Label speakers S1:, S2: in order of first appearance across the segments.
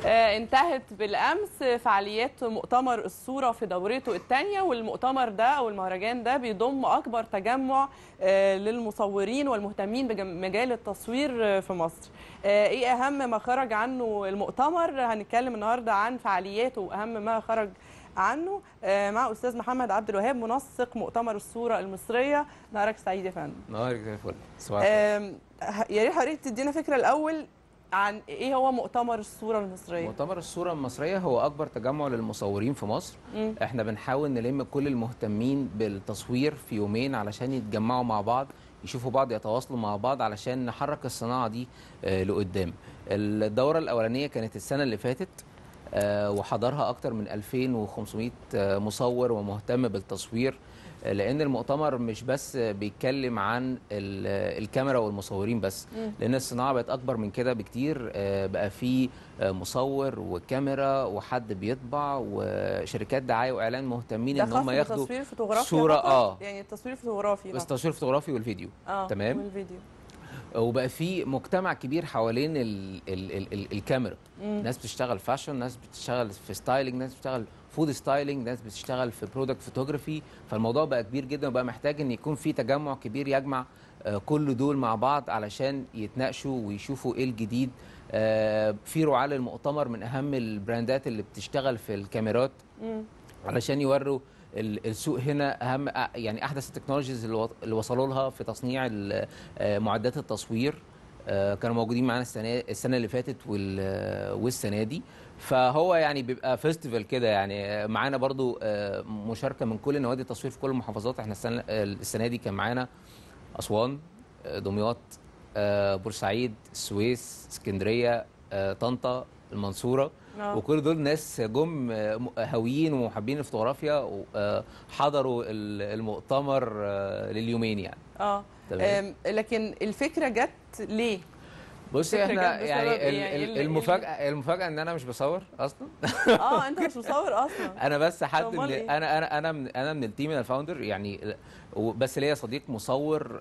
S1: آه، انتهت بالامس فعاليات مؤتمر الصوره في دورته الثانيه والمؤتمر ده او المهرجان ده بيضم اكبر تجمع آه، للمصورين والمهتمين بمجال التصوير آه، في مصر آه، ايه اهم ما خرج عنه المؤتمر هنتكلم النهارده عن فعالياته واهم ما خرج عنه آه، مع استاذ محمد عبد الوهاب منسق مؤتمر الصوره المصريه نهارك سعيد يا فندم
S2: نهارك زي الفل صباح الخير.
S1: آم، ه- يا ريت حضرتك تدينا فكره الاول عن ايه هو مؤتمر الصوره المصريه
S2: مؤتمر الصورة المصرية هو أكبر تجمع للمصورين في مصر
S1: مم.
S2: احنا بنحاول نلم كل المهتمين بالتصوير في يومين علشان يتجمعوا مع بعض يشوفوا بعض يتواصلوا مع بعض علشان نحرك الصناعة دي آه، لقدام الدورة الأولانية كانت السنة اللي فاتت آه، وحضرها أكتر من 2500 آه، مصور ومهتم بالتصوير آه، لأن المؤتمر مش بس بيتكلم عن ال- الكاميرا والمصورين بس
S1: مم.
S2: لان الصناعه بقت اكبر من كده بكتير آه، بقى في آه، مصور وكاميرا وحد بيطبع وشركات دعايه واعلان مهتمين
S1: ده
S2: ان
S1: خاص
S2: هم ياخدوا
S1: بالتصوير الفوتوغرافي
S2: صورة،
S1: فقط؟
S2: آه.
S1: يعني التصوير الفوتوغرافي
S2: بس
S1: فقط.
S2: تصوير فوتوغرافي والفيديو
S1: اه
S2: تمام.
S1: والفيديو
S2: وبقى في مجتمع كبير حوالين ال ال ال ال الكاميرا
S1: مم.
S2: ناس بتشتغل فاشن ناس بتشتغل في ستايلينج ناس بتشتغل فود ستايلينج ناس بتشتغل في برودكت فوتوغرافي فالموضوع بقى كبير جدا وبقى محتاج ان يكون في تجمع كبير يجمع آه، كل دول مع بعض علشان يتناقشوا ويشوفوا ايه الجديد آه، في رعاة للمؤتمر من اهم البراندات اللي بتشتغل في الكاميرات
S1: مم.
S2: علشان يوروا ال- السوق هنا اهم أ- يعني احدث التكنولوجيز اللي و- اللي وصلوا لها في تصنيع ال- آه، معدات التصوير آه، كانوا موجودين معانا السنه السنه اللي فاتت وال- والسنه دي فهو يعني بيبقى فيستيفال كده يعني آه، معانا برضو آه، مشاركه من كل نوادي التصوير في كل المحافظات احنا السنه آه، السنه دي كان معانا اسوان آه، دمياط آه، بورسعيد السويس اسكندريه آه، طنطا المنصوره
S1: آه.
S2: وكل دول ناس جم آه، م- هاويين ومحبين الفوتوغرافيا وحضروا المؤتمر آه، لليومين يعني
S1: اه
S2: تمام.
S1: آم، لكن الفكره جت ليه؟
S2: بصي
S1: الفكرة
S2: احنا
S1: جت بسبب
S2: يعني
S1: إيه؟
S2: ال-
S1: يعني إيه
S2: ال-
S1: اللي-
S2: المفاجاه المفاجاه ان انا مش بصور اصلا
S1: اه انت مش مصور اصلا
S2: انا بس حد
S1: أمال
S2: من
S1: إيه؟
S2: انا انا انا من انا من التيم انا الفاوندر يعني و- بس ليا صديق مصور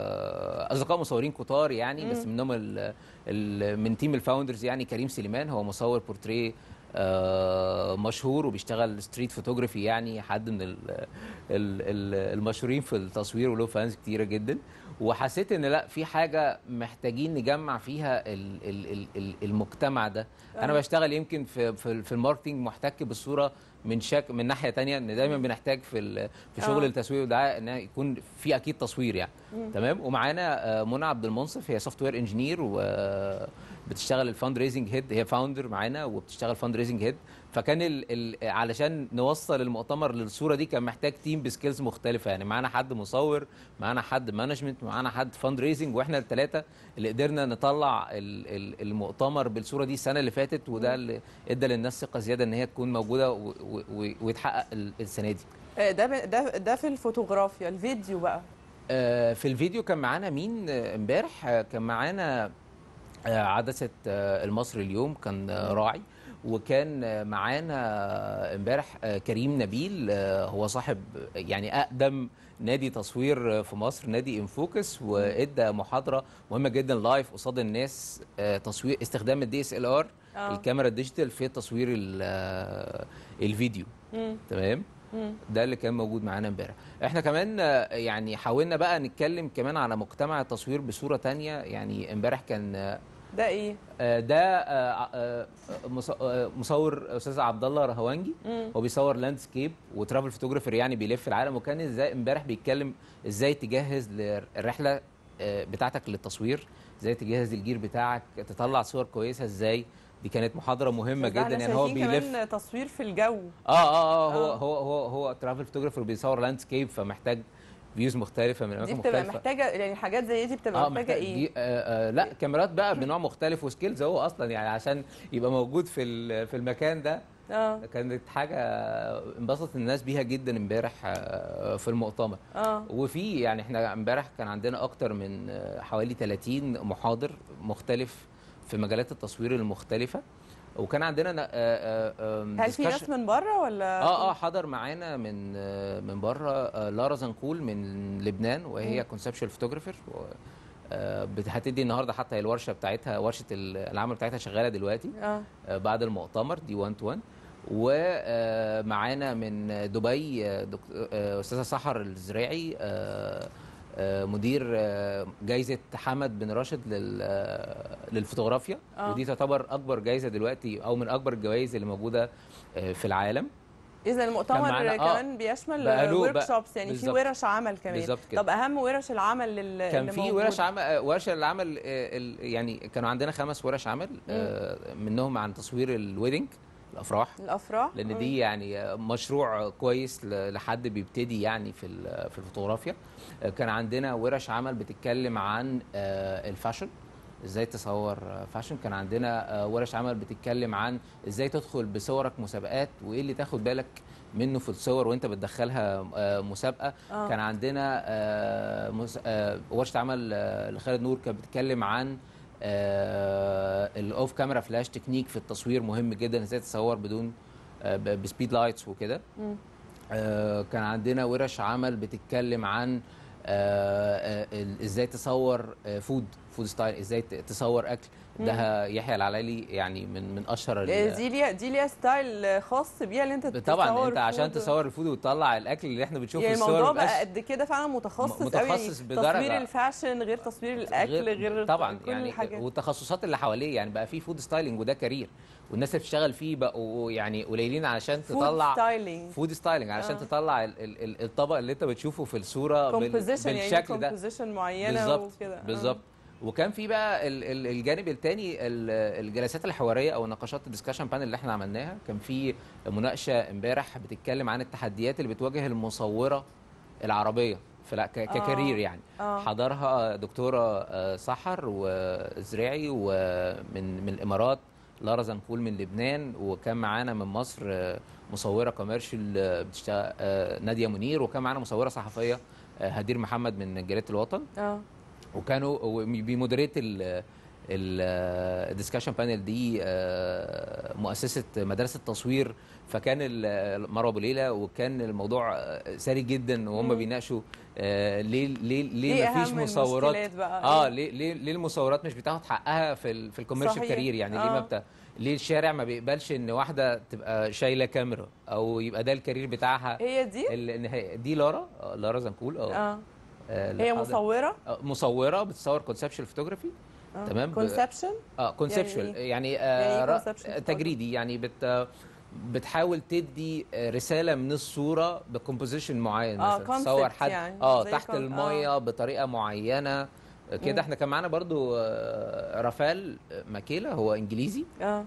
S2: آه، اصدقاء مصورين كتار يعني بس منهم ال ال من تيم الفاوندرز يعني كريم سليمان هو مصور بورتريه آه، مشهور وبيشتغل ستريت فوتوغرافي يعني حد من ال ال ال المشهورين في التصوير وله فانز كتيره جدا وحسيت ان لا في حاجه محتاجين نجمع فيها ال ال ال ال المجتمع ده انا
S1: آه.
S2: بشتغل يمكن في في, في الماركتنج محتك بالصوره من شك من ناحيه تانية ان دايما بنحتاج في ال- في شغل
S1: آه.
S2: التسويق والدعايه ان يكون في اكيد تصوير يعني تمام ومعانا آه، منى عبد المنصف هي سوفت وير انجينير وبتشتغل الفاند ريزنج هيد هي فاوندر معانا وبتشتغل فاند ريزنج هيد فكان ال ال علشان نوصل المؤتمر للصوره دي كان محتاج تيم بسكيلز مختلفه يعني معانا حد مصور معانا حد مانجمنت معانا حد فاند ريزنج واحنا الثلاثه اللي قدرنا نطلع ال ال المؤتمر بالصوره دي السنه اللي فاتت وده اللي ادى للناس ثقه زياده ان هي تكون موجوده و- و- و- ويتحقق ال- السنه دي
S1: آه، ده ب- ده ده في الفوتوغرافيا الفيديو بقى
S2: آه، في الفيديو كان معانا مين آه، امبارح آه، كان معانا آه، عدسة آه، المصري اليوم كان آه، راعي وكان آه، معانا آه، امبارح آه، كريم نبيل آه، هو صاحب يعني اقدم نادي تصوير آه، في مصر نادي انفوكس وادى محاضره مهمه جدا لايف قصاد الناس آه، تصوير استخدام الدي اس ال ار
S1: آه.
S2: الكاميرا الديجيتال في تصوير ال- آه، الفيديو
S1: مم.
S2: تمام
S1: مم.
S2: ده اللي كان موجود معانا امبارح احنا كمان آه، يعني حاولنا بقى نتكلم كمان على مجتمع التصوير بصورة تانية يعني امبارح كان آه،
S1: ده ايه؟
S2: آه، ده آه، آه، مص- آه، مصور استاذ عبد الله رهوانجي
S1: مم.
S2: هو بيصور لاندسكيب وترافل فوتوغرافر يعني بيلف العالم وكان ازاي امبارح بيتكلم ازاي تجهز للرحله آه، بتاعتك للتصوير ازاي تجهز الجير بتاعك تطلع صور كويسه ازاي دي كانت محاضره مهمه
S1: ده
S2: جدا
S1: احنا
S2: يعني هو
S1: شايفين
S2: بيلف
S1: كمان تصوير في الجو
S2: اه اه اه هو
S1: آه.
S2: هو هو هو ترافل فوتوغرافر بيصور لاندسكيب فمحتاج فيوز مختلفه من
S1: دي
S2: اماكن
S1: بتبقى
S2: مختلفه
S1: محتاجه يعني حاجات زي دي بتبقى محتاجه
S2: محتاج-
S1: ايه؟
S2: دي آه آه لا كاميرات بقى بنوع مختلف وسكيلز هو اصلا يعني عشان يبقى موجود في ال- في المكان ده
S1: اه
S2: كانت حاجه انبسط الناس بيها جدا امبارح آه، في المؤتمر
S1: اه
S2: وفي يعني احنا امبارح كان عندنا اكتر من آه، حوالي 30 محاضر مختلف في مجالات التصوير المختلفه وكان عندنا آه، آه، آه،
S1: هل في
S2: discussion-
S1: ناس من بره ولا
S2: اه اه حضر معانا من آه، من بره آه، لارا زنقول من لبنان وهي كونسبشوال فوتوغرافر آه، بت- هتدي النهارده حتى هي الورشه بتاعتها ورشه ال- العمل بتاعتها شغاله دلوقتي
S1: اه
S2: آه، بعد المؤتمر دي 1 تو 1 ومعانا من دبي آه، دك- آه، استاذه سحر الزراعي آه، آه، مدير آه، جايزه حمد بن راشد لل- آه، للفوتوغرافيا
S1: آه.
S2: ودي تعتبر اكبر جايزه دلوقتي او من اكبر الجوائز اللي موجوده آه، في العالم
S1: اذا المؤتمر
S2: معانا- آه،
S1: كمان بيشمل
S2: بقاله-
S1: ورك
S2: بقى-
S1: شوبس يعني في
S2: بالظبط.
S1: ورش عمل كمان
S2: بالظبط كده.
S1: طب اهم ورش العمل لل
S2: كان
S1: اللي
S2: في
S1: موجودة؟
S2: ورش عمل آه، ورش العمل آه، ال- يعني كانوا عندنا خمس ورش عمل آه، منهم عن تصوير الويدنج الافراح
S1: الافراح
S2: لان
S1: مم.
S2: دي يعني مشروع كويس ل- لحد بيبتدي يعني في ال- في الفوتوغرافيا كان عندنا ورش عمل بتتكلم عن آه، الفاشن ازاي تصور آه، فاشن كان عندنا آه، ورش عمل بتتكلم عن ازاي تدخل بصورك مسابقات وايه اللي تاخد بالك منه في الصور وانت بتدخلها آه، مسابقه
S1: آه.
S2: كان عندنا آه، مس- آه، ورشه عمل آه، لخالد نور كانت بتتكلم عن الاوف كاميرا فلاش تكنيك في التصوير مهم جدا ازاي تصور بدون آه، ب- بسبيد لايتس وكده
S1: مم.
S2: آه، كان عندنا ورش عمل بتتكلم عن آه، آه، ال- ازاي تصور آه، فود فود ستايل ازاي ت- تصور اكل ده يحيى العلالي يعني من من اشهر ال-
S1: دي ليها دي ليها ستايل خاص بيها اللي انت
S2: طبعا
S1: تصور
S2: انت عشان
S1: فود.
S2: تصور الفود وتطلع الاكل اللي احنا بنشوفه
S1: يعني
S2: في الصور
S1: الموضوع
S2: مبقاش-
S1: بقى قد كده فعلا متخصص
S2: م-
S1: قوي
S2: متخصص
S1: يعني
S2: بدرجة.
S1: تصوير الفاشن غير تصوير الاكل غير,
S2: طبعا
S1: كل
S2: يعني
S1: الحاجات
S2: والتخصصات اللي حواليه يعني بقى في فود ستايلنج وده كارير والناس اللي بتشتغل فيه بقوا يعني قليلين علشان
S1: فود
S2: تطلع
S1: ستايلينج
S2: فود ستايلنج علشان
S1: آه.
S2: تطلع ال ال ال الطبق اللي انت بتشوفه في الصوره بال
S1: كومبوزيشن يعني
S2: بالشكل ده
S1: كومبوزيشن معينه
S2: بالظبط
S1: وكده آه.
S2: بالظبط وكان في بقى ال- ال- الجانب الثاني الجلسات الحواريه او النقاشات الديسكشن بانل اللي احنا عملناها كان في مناقشه امبارح بتتكلم عن التحديات اللي بتواجه المصوره العربيه في لا- ك- ككارير يعني
S1: آه.
S2: حضرها دكتوره آه، سحر وزراعي ومن من الامارات لارا زنقول من لبنان وكان معانا من مصر آه، مصوره كوميرشال آه، بتشتغل آه، ناديه منير وكان معانا مصوره صحفيه آه، هدير محمد من جريده الوطن
S1: اه
S2: وكانوا بمودريت ال الديسكشن بانل دي آه، مؤسسه مدرسه التصوير فكان ال- مروه ابو ليلى وكان الموضوع آه، ساري جدا وهم
S1: مم.
S2: بيناقشوا آه، ليه ليه
S1: ليه
S2: ليه مفيش
S1: أهم
S2: مصورات
S1: المشكلات بقى؟
S2: اه
S1: إيه؟
S2: ليه ليه ليه المصورات مش بتاخد حقها في ال في الكوميرشال
S1: صحيح.
S2: كارير يعني ليه ما
S1: آه.
S2: بتا ليه الشارع ما بيقبلش ان واحده تبقى شايله كاميرا او يبقى ده الكارير بتاعها
S1: هي دي
S2: ال- إن هي- دي لارا آه، لارا زنقول اه
S1: اه
S2: آه، اللي
S1: هي
S2: حاضر-
S1: مصوره
S2: آه، مصوره بتصور كونسبشوال فوتوغرافي تمام ب-
S1: كونسبشن
S2: اه كونسبشوال
S1: يعني
S2: يعني,
S1: يعني
S2: آه
S1: إيه
S2: را-
S1: conceptual
S2: آه،
S1: photography؟
S2: تجريدي يعني بت بتحاول تدي آه، رساله من الصوره بكومبوزيشن معين
S1: آه،
S2: مثلا
S1: concept
S2: تصور حد
S1: يعني،
S2: اه
S1: زي
S2: تحت
S1: con-
S2: الميه بطريقه معينه آه،
S1: مم.
S2: كده احنا كان معانا برضو آه، رافال ماكيلا هو انجليزي
S1: اه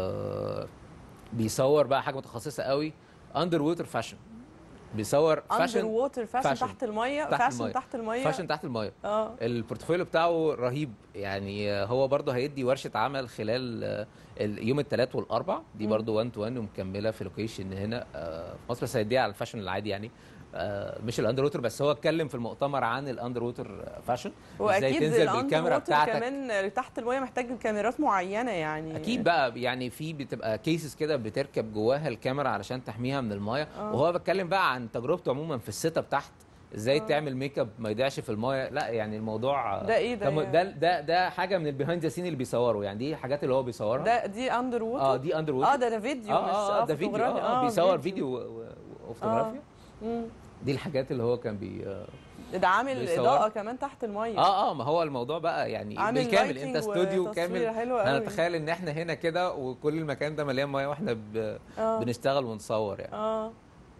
S2: آه، بيصور بقى حاجه متخصصه قوي اندر ووتر فاشن بيصور
S1: اندر
S2: فاشن
S1: ووتر فاشن
S2: فاشن.
S1: تحت الميه
S2: تحت
S1: فاشن
S2: المية.
S1: تحت الميه
S2: فاشن تحت الميه
S1: اه
S2: البورتفوليو بتاعه رهيب يعني هو برضه هيدي ورشه عمل خلال آه، يوم الثلاث والاربع دي
S1: مم.
S2: برضه 1 تو 1 ومكمله في لوكيشن هنا آه، في مصر بس هيديها على الفاشن العادي يعني آه، مش الاندر ووتر بس هو اتكلم في المؤتمر عن الاندر ووتر فاشن ازاي
S1: واكيد
S2: تنزل
S1: الأندر
S2: بالكاميرا
S1: ووتر
S2: بتاعتك
S1: كمان تحت الميه محتاج كاميرات معينه يعني
S2: اكيد بقى يعني في بتبقى كيسز كده بتركب جواها الكاميرا علشان تحميها من المايه
S1: آه.
S2: وهو بتكلم بقى عن تجربته عموما في السيت اب تحت ازاي
S1: آه.
S2: تعمل ميك اب ما يضيعش في المايه لا يعني الموضوع
S1: ده ايه ده
S2: ده
S1: يعني؟
S2: ده ده, ده حاجه من البيهايند ذا سين اللي بيصوروا يعني دي حاجات اللي هو بيصورها
S1: ده دي اندر ووتر
S2: اه دي اندر
S1: اه ده ده فيديو
S2: اه
S1: مش
S2: اه ده فيديو
S1: فوتوغرافي.
S2: اه, آه بيصور فيديو و- و- وفوتوغرافيا
S1: مم.
S2: دي الحاجات اللي هو كان بي آه
S1: ده عامل
S2: بيصور.
S1: اضاءه كمان تحت الميه
S2: اه اه ما هو الموضوع بقى يعني
S1: عامل
S2: بالكامل
S1: lighting
S2: انت استوديو
S1: وتصوير
S2: كامل
S1: حلو قوي.
S2: انا اتخيل ان احنا هنا كده وكل المكان ده مليان ميه واحنا ب...
S1: اه
S2: بنشتغل ونصور يعني
S1: اه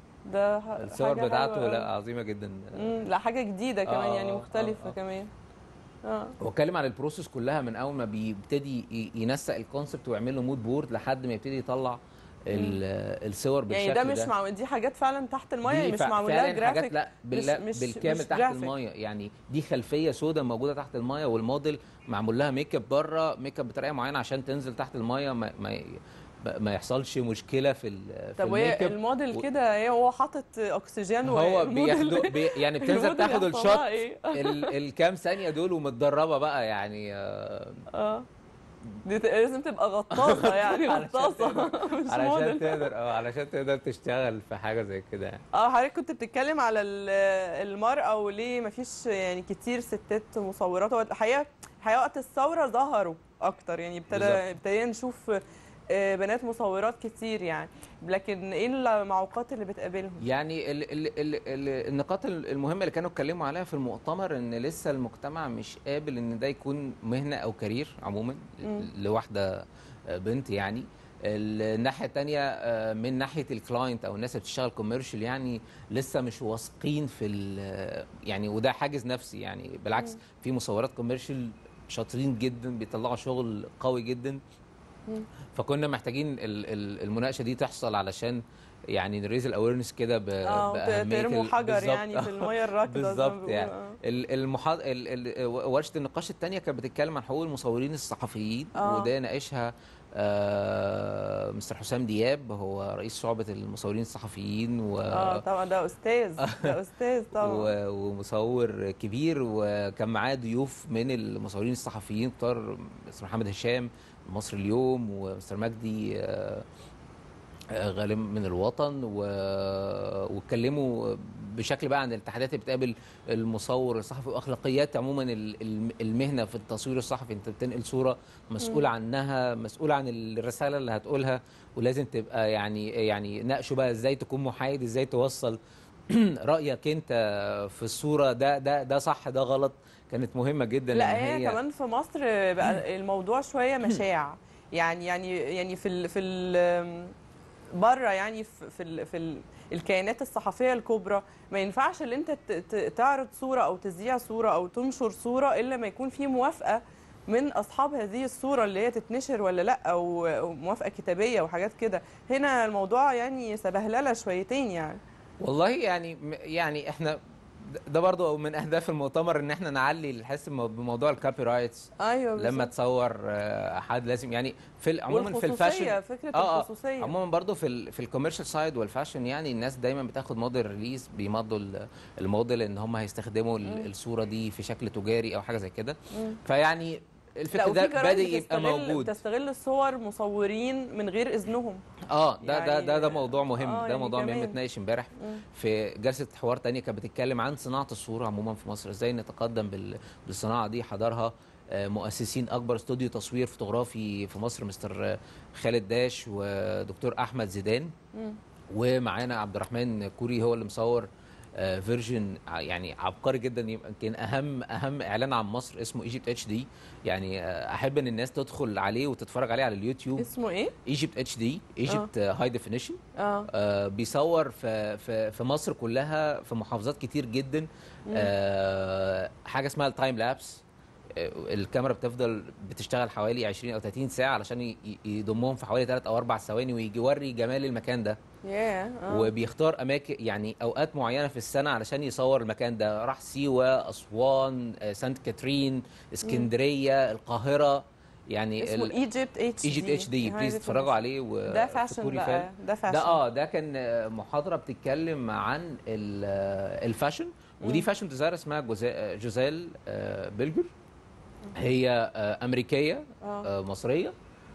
S1: ده ح-
S2: الصور
S1: حاجة
S2: بتاعته
S1: حلوة
S2: لا
S1: أوي.
S2: عظيمه جدا
S1: مم، لا حاجه جديده كمان
S2: آه،
S1: يعني
S2: آه،
S1: مختلفه
S2: آه، آه.
S1: كمان اه
S2: هو اتكلم عن البروسيس كلها من اول ما بيبتدي ي- ينسق الكونسبت ويعمل له مود بورد لحد ما يبتدي يطلع ال- الصور بالشكل
S1: يعني ده مش مع... دي حاجات فعلا تحت الميه يعني
S2: دي
S1: مش
S2: فع-
S1: معمول لها
S2: فعلاً حاجات
S1: جرافيك
S2: لا بال-
S1: مش-
S2: لا،
S1: مش-
S2: بالكامل
S1: مش
S2: تحت
S1: جرافيك.
S2: المايه يعني دي خلفيه سوداء موجوده تحت المايه والموديل معمول لها ميك اب بره ميك اب بطريقه معينه عشان تنزل تحت المايه ما ما, ي- ما يحصلش مشكله في ال- في
S1: طب وهي
S2: الميك اب
S1: الموديل
S2: و-
S1: كده هي هو حاطط اكسجين
S2: هو
S1: والموديل-
S2: بياخدوا بي يعني بتنزل
S1: الموديل
S2: تاخد
S1: يحصل
S2: الشوت
S1: لها ايه
S2: ال- الكام ثانيه دول ومتدربه بقى يعني آه،
S1: اه دي ت- لازم تبقى غطاسه يعني
S2: علشان
S1: غطاسه مش
S2: علشان
S1: موديل
S2: تقدر اه علشان تقدر تشتغل في حاجه زي كده يعني
S1: اه حضرتك كنت بتتكلم على ال- المرأة وليه مفيش يعني كتير ستات مصورات هو الحقيقة الحقيقة وقت الثورة ظهروا أكتر يعني ابتدى
S2: بالظبط.
S1: ابتدينا نشوف آه، بنات مصورات كتير يعني لكن ايه المعوقات اللي بتقابلهم؟
S2: يعني ال ال ال ال النقاط المهمه اللي كانوا اتكلموا عليها في المؤتمر ان لسه المجتمع مش قابل ان ده يكون مهنه او كارير عموما
S1: مم.
S2: لواحده بنت يعني الناحيه الثانيه من ناحيه الكلاينت او الناس اللي بتشتغل كوميرشال يعني لسه مش واثقين في ال- يعني وده حاجز نفسي يعني بالعكس
S1: مم.
S2: في مصورات كوميرشال شاطرين جدا بيطلعوا شغل قوي جدا
S1: مم.
S2: فكنا محتاجين ال- ال- المناقشه دي تحصل علشان يعني نريز الاويرنس كده ب-
S1: اه ت-
S2: باهميه
S1: ترموا
S2: ال-
S1: حجر
S2: بالظبط.
S1: يعني في المية الراكدة زي ما
S2: بالظبط
S1: بيقولوا.
S2: يعني
S1: آه.
S2: ال- المحاض... ال... ال... ورشه النقاش الثانيه كانت بتتكلم عن حقوق المصورين الصحفيين
S1: آه.
S2: وده ناقشها آه... مستر حسام دياب هو رئيس شعبه المصورين الصحفيين و...
S1: اه طبعا ده أستاذ ده أستاذ طبعا
S2: و... ومصور كبير وكان معاه ضيوف من المصورين الصحفيين كتار مستر محمد هشام مصر اليوم ومستر مجدي آه، آه، غالب من الوطن و... واتكلموا بشكل بقى عن التحديات اللي بتقابل المصور الصحفي واخلاقيات عموما ال- الم- المهنه في التصوير الصحفي انت بتنقل صوره مسؤول
S1: مم.
S2: عنها مسؤول عن الرساله اللي هتقولها ولازم تبقى يعني يعني ناقشوا بقى ازاي تكون محايد ازاي توصل رايك انت في الصوره ده ده ده صح ده غلط كانت مهمه جدا
S1: لا
S2: إن
S1: هي كمان في مصر بقى الموضوع شويه مشاع يعني يعني يعني في ال في ال بره يعني في في, ال في ال الكيانات الصحفيه الكبرى ما ينفعش ان انت ت- ت- تعرض صوره او تذيع صوره او تنشر صوره الا ما يكون في موافقه من اصحاب هذه الصوره اللي هي تتنشر ولا لا او أو موافقه كتابيه وحاجات كده هنا الموضوع يعني سبهلله شويتين يعني
S2: والله يعني يعني احنا ده برضو من اهداف المؤتمر ان احنا نعلي الحس بمو- بموضوع الكوبي رايتس
S1: ايوه
S2: لما
S1: بالظبط.
S2: تصور آه، حد لازم يعني في ال- عموما في
S1: والخصوصيه
S2: الفاشن
S1: فكره
S2: آه، آه.
S1: الخصوصيه
S2: عموما برضو في ال في الكوميرشال سايد والفاشن يعني الناس دايما بتاخد موديل ريليز بيمضوا ال- الموديل ان هم هيستخدموا ال-
S1: مم.
S2: الصوره دي في شكل تجاري او حاجه زي كده
S1: مم.
S2: فيعني
S1: لا
S2: الفكر
S1: وفي
S2: ده
S1: جرايد
S2: بادئ يبقى
S1: بتستغل
S2: موجود
S1: بتستغل صور مصورين من غير اذنهم
S2: اه ده ده ده ده
S1: يعني-
S2: موضوع مهم
S1: آه،
S2: ده
S1: يعني
S2: موضوع مهم
S1: كمان.
S2: اتناقش امبارح
S1: مم.
S2: في جلسه حوار تانية كانت بتتكلم عن صناعه الصوره عموما في مصر ازاي نتقدم بال- بالصناعه دي حضرها آه، مؤسسين اكبر استوديو تصوير فوتوغرافي في مصر مستر آه، خالد داش ودكتور احمد زيدان
S1: مم.
S2: ومعانا عبد الرحمن كوري هو اللي مصور فيرجن يعني عبقري جدا يمكن اهم اهم اعلان عن مصر اسمه ايجيبت اتش دي يعني آه، احب ان الناس تدخل عليه وتتفرج عليه على اليوتيوب
S1: اسمه ايه؟
S2: ايجيبت اتش دي ايجيبت هاي ديفينيشن
S1: اه
S2: آه، بيصور في في في مصر كلها في محافظات كتير جدا آه، حاجه اسمها التايم لابس آه، الكاميرا بتفضل بتشتغل حوالي 20 او 30 ساعه علشان ي- ي- يضمهم في حوالي 3 او 4 ثواني ويجي يوري جمال المكان ده
S1: ياه اه
S2: وبيختار اماكن يعني اوقات معينه في السنه علشان يصور المكان ده راح سيوه اسوان آه، سانت كاترين اسكندريه القاهره يعني
S1: اسمه ايجيبت اتش دي
S2: ايجيبت اتش دي بليز اتفرجوا عليه و
S1: ده فاشن
S2: فكوري
S1: بقى
S2: فان.
S1: ده فاشن
S2: ده اه ده كان آه، محاضره بتتكلم عن ال- آه، الفاشن ودي
S1: مم.
S2: فاشن ديزاينر اسمها جوزا- جوزيل آه، بيلجر هي آه، امريكيه
S1: اه
S2: آه، مصريه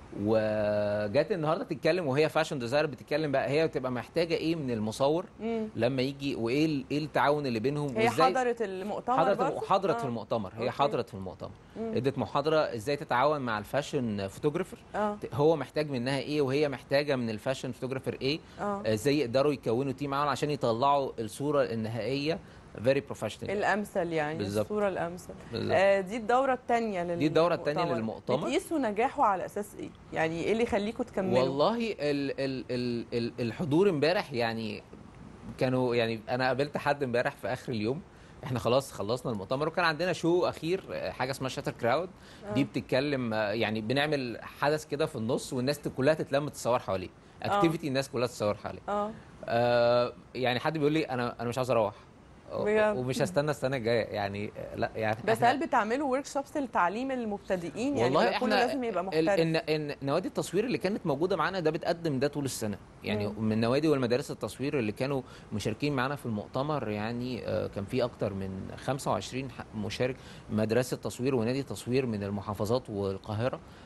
S2: وجات النهارده تتكلم وهي فاشن ديزاينر بتتكلم بقى هي بتبقى محتاجه ايه من المصور
S1: مم.
S2: لما يجي وايه ال- ايه التعاون اللي بينهم
S1: هي
S2: وازاي
S1: حضرت المؤتمر
S2: حضرت
S1: برضه؟
S2: حضرت
S1: آه.
S2: في المؤتمر هي
S1: أوكي.
S2: حضرت في المؤتمر
S1: مم.
S2: ادت محاضره ازاي تتعاون مع الفاشن فوتوجرافر
S1: اه
S2: هو محتاج منها ايه وهي محتاجه من الفاشن فوتوجرافر ايه
S1: اه
S2: ازاي يقدروا يكونوا تيم معاهم عشان يطلعوا الصوره النهائيه فيري بروفيشنال
S1: الامثل يعني
S2: بالظبط.
S1: الصوره الامثل
S2: بالظبط.
S1: آه دي الدوره الثانيه للمؤتمر
S2: دي الدورة التانية للمؤتمر.
S1: بتقيسوا نجاحه على اساس ايه يعني ايه اللي يخليكم تكملوا
S2: والله ال ال ال ال الحضور امبارح يعني كانوا يعني انا قابلت حد امبارح في اخر اليوم احنا خلاص خلصنا المؤتمر وكان عندنا شو اخير آه، حاجه اسمها شاتر كراود دي
S1: آه.
S2: بتتكلم آه، يعني بنعمل حدث كده في النص والناس كلها تتلم تتصور حواليه اكتيفيتي الناس كلها تتصور حواليه
S1: اه
S2: آه يعني حد بيقول لي انا انا مش عاوز اروح
S1: بجد؟
S2: ومش هستنى السنه الجايه يعني آه، لا يعني
S1: بس
S2: إحنا-
S1: هل بتعملوا ورك شوبس لتعليم المبتدئين يعني
S2: والله
S1: ولا
S2: احنا
S1: كله لازم يبقى
S2: ال-
S1: محترف
S2: ان ان نوادي التصوير اللي كانت موجوده معانا ده بتقدم ده طول السنه يعني
S1: مم.
S2: من النوادي والمدارس التصوير اللي كانوا مشاركين معانا في المؤتمر يعني آه، كان في اكتر من 25 ح- مشارك مدرسه تصوير ونادي تصوير من المحافظات والقاهره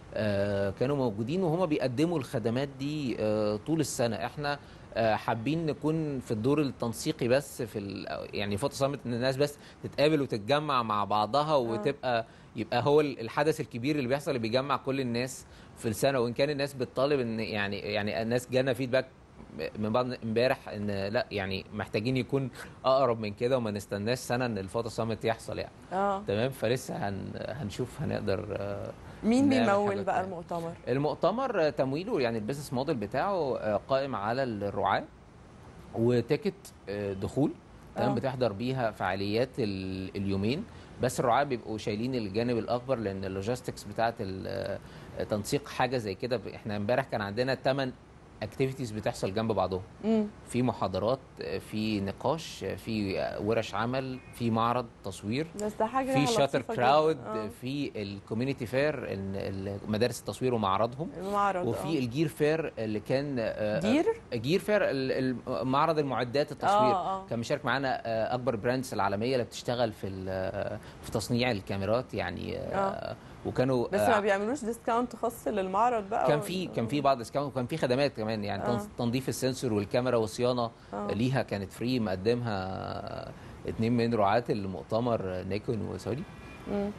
S2: آه، كانوا موجودين وهم بيقدموا الخدمات دي آه، طول السنه احنا آه، حابين نكون في الدور التنسيقي بس في ال- يعني فوتو سامت ان الناس بس تتقابل وتتجمع مع بعضها وتبقى يبقى هو ال- الحدث الكبير اللي بيحصل اللي بيجمع كل الناس في السنه وان كان الناس بتطالب ان يعني يعني الناس جانا فيدباك من بعض امبارح ان لا يعني محتاجين يكون اقرب من كده وما نستناش سنه ان الفوتو سامت يحصل يعني
S1: اه
S2: تمام فلسه هن هنشوف هنقدر آه،
S1: مين
S2: نعمل
S1: بيمول
S2: حاجات
S1: بقى
S2: تانية.
S1: المؤتمر
S2: المؤتمر آه، تمويله يعني البيزنس موديل بتاعه آه، قائم على الرعاة وتيكت آه، دخول تمام
S1: آه.
S2: بتحضر بيها فعاليات ال- اليومين بس الرعاة بيبقوا شايلين الجانب الاكبر لان اللوجيستكس بتاعه ال- آه، تنسيق حاجه زي كده ب- احنا امبارح كان عندنا 8 اكتيفيتيز بتحصل جنب بعضهم
S1: امم
S2: في محاضرات آه، في نقاش آه، في آه، ورش عمل في معرض تصوير
S1: بس ده حاجه
S2: في شاتر
S1: لطيفة جداً.
S2: كراود
S1: آه.
S2: في الكوميونتي فير مدارس التصوير ومعرضهم
S1: المعرض
S2: وفي الجير فير اللي كان آه،
S1: جير
S2: جير فير ال- ال- معرض المعدات التصوير
S1: اه اه
S2: كان مشارك معانا آه، اكبر براندز العالميه اللي بتشتغل في ال- في تصنيع الكاميرات يعني آه، وكانوا
S1: بس
S2: آه،
S1: ما بيعملوش ديسكاونت خاص للمعرض بقى
S2: كان
S1: ولا-
S2: في كان في بعض ديسكاونت وكان في خدمات كمان يعني
S1: آه.
S2: تنظ- تنظيف السنسور والكاميرا والصيانه
S1: آه.
S2: ليها كانت فري مقدمها اتنين من رعاة المؤتمر نيكون وسوني
S1: مم.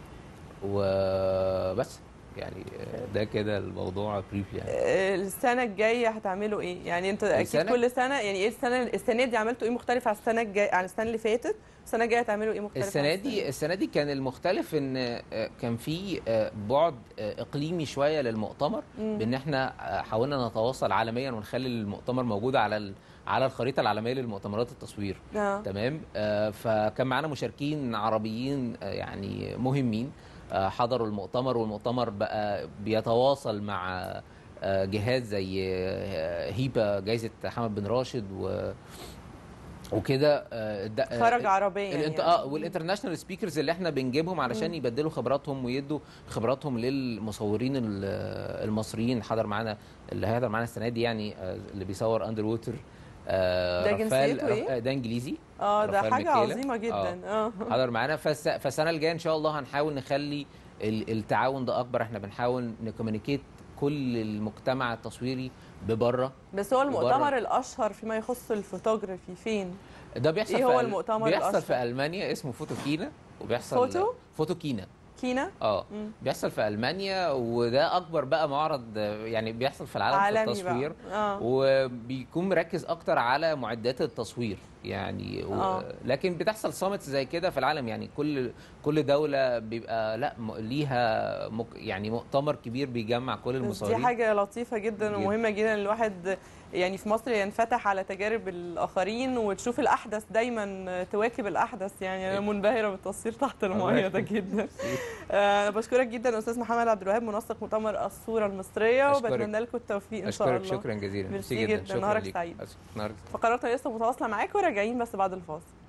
S2: وبس يعني ده كده الموضوع بريف يعني
S1: آه، السنه الجايه هتعملوا ايه يعني انت اكيد
S2: السنة-
S1: كل سنه يعني ايه السنه السنه دي عملتوا ايه مختلف عن السنه الجايه عن السنه اللي فاتت السنه الجايه هتعملوا ايه مختلف عن
S2: السنه دي السنه دي كان المختلف ان آه، كان في آه، بعد آه، اقليمي شويه للمؤتمر
S1: مم.
S2: بان احنا آه، حاولنا نتواصل عالميا ونخلي المؤتمر موجود على ال- على الخريطه العالميه للمؤتمرات التصوير
S1: اه
S2: تمام آه، فكان معانا مشاركين عربيين آه، يعني مهمين آه، حضروا المؤتمر والمؤتمر بقى بيتواصل مع آه، جهات زي آه، هيبا جائزه حمد بن راشد و وكده آه، الد- آه،
S1: خرج عربيا
S2: الانت...
S1: يعني.
S2: اه والانترناشونال سبيكرز اللي احنا بنجيبهم علشان
S1: مم.
S2: يبدلوا خبراتهم ويدوا خبراتهم للمصورين ال- المصريين حضر معانا اللي هيحضر معانا السنه دي يعني آه، اللي بيصور اندر ووتر آه
S1: ده
S2: رافائيل-
S1: جنسيته إيه؟
S2: رف- آه، ده انجليزي
S1: اه ده
S2: رافائيل
S1: حاجه
S2: ميكيلا.
S1: عظيمه جدا اه
S2: حضر معانا فالس... فالسنه الجايه ان شاء الله هنحاول نخلي ال- التعاون ده اكبر احنا بنحاول نكومينيكيت كل المجتمع التصويري ببره
S1: بس هو المؤتمر
S2: وبره.
S1: الاشهر فيما يخص الفوتوغرافي فين
S2: ده بيحصل
S1: إيه
S2: في
S1: هو
S2: أل-
S1: المؤتمر
S2: بيحصل
S1: الأشهر؟
S2: في المانيا اسمه فوتو كينا وبيحصل
S1: فوتو؟
S2: فوتو كينا
S1: كينا
S2: اه
S1: مم.
S2: بيحصل في المانيا وده اكبر بقى معرض آه، يعني بيحصل في العالم في
S1: عالمي
S2: التصوير
S1: بقى اه
S2: وبيكون مركز اكتر على معدات التصوير يعني و...
S1: آه.
S2: لكن بتحصل صامت زي كده في العالم يعني كل كل دوله بيبقى لا م... ليها مك... يعني مؤتمر كبير بيجمع كل
S1: بس دي
S2: المصورين
S1: حاجة لطيفة جدا
S2: جدا.
S1: ومهمة جدا الواحد يعني في مصر ينفتح على تجارب الآخرين وتشوف الأحدث دايما تواكب الأحدث يعني أنا منبهرة بالتصوير تحت المية ده جدا آه، أنا بشكرك جدا أستاذ محمد عبد الوهاب منسق مؤتمر الصورة المصرية
S2: أشكرك.
S1: وبتمنى لكم التوفيق إن شاء
S2: اشكرك
S1: الله
S2: شكرا جزيلا
S1: ميرسي
S2: ميرسي
S1: جدا.
S2: شكرا
S1: نهارك
S2: ليك.
S1: سعيد.
S2: نهارك
S1: فقراتنا لسه متواصلة معاكم وراجعين بس بعد الفاصل